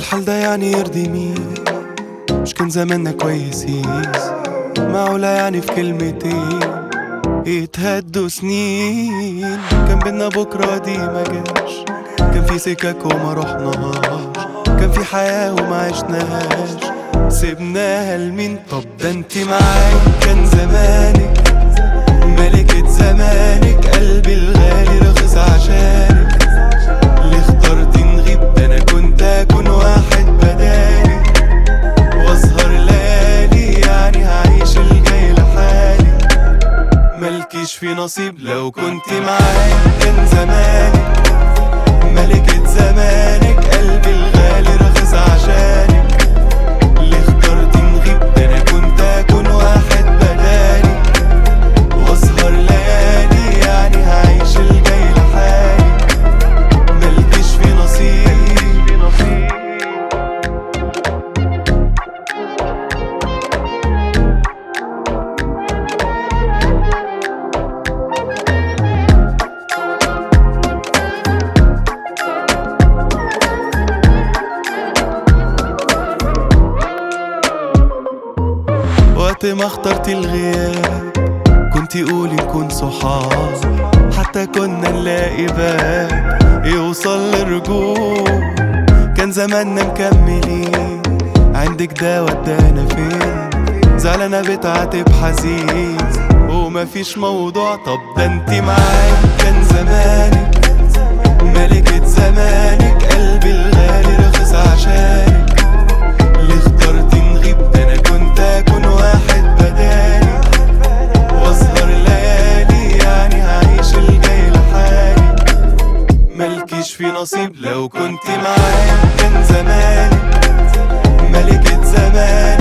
الحال ده يعني يرضي مين مش كان زماننا كويسين معقولة يعني في كلمتين يتهدوا سنين كان بينا بكرة دي ما جاش كان في سكك وما رحناهاش كان في حياة وما عشناهاش سيبناها لمين طب ده انت معايا كان زمانك ملكة زمانك قلبي الغالي رخص عشانك اللي اخترتي نغيب ده انا كنت اكون واحد بدالي واسهر ليالي يعني هعيش الجاي لحالي ملكيش في نصيب لو كنت معايا كان زمانك ملكة زمانك قلبي الغالي رخص عشانك اللي اخترتي نغيب ده انا كنت اكون واحد بدالي واسهر ليالي يعني هعيش الجاي لحالي ملكيش في نصيب وقت ما اخترتي الغياب كنتي قولي نكون صحاب حتى كنا نلاقي باب يوصل للرجوع كان زماننا مكملين عندك ده ودانا فين زعلانة بتعاتب حزين ومفيش موضوع طب ده انتي معايا كان زمانك ملكة زمانك قلبي الغالي رخص عشانك اللي اخترتي نغيب ده انا كنت اكون واحد بدالي واسهر ليالي يعني هعيش الجاي لحالي ملكيش في نصيب لو كنت معايا كان زمانك ملكة زمانك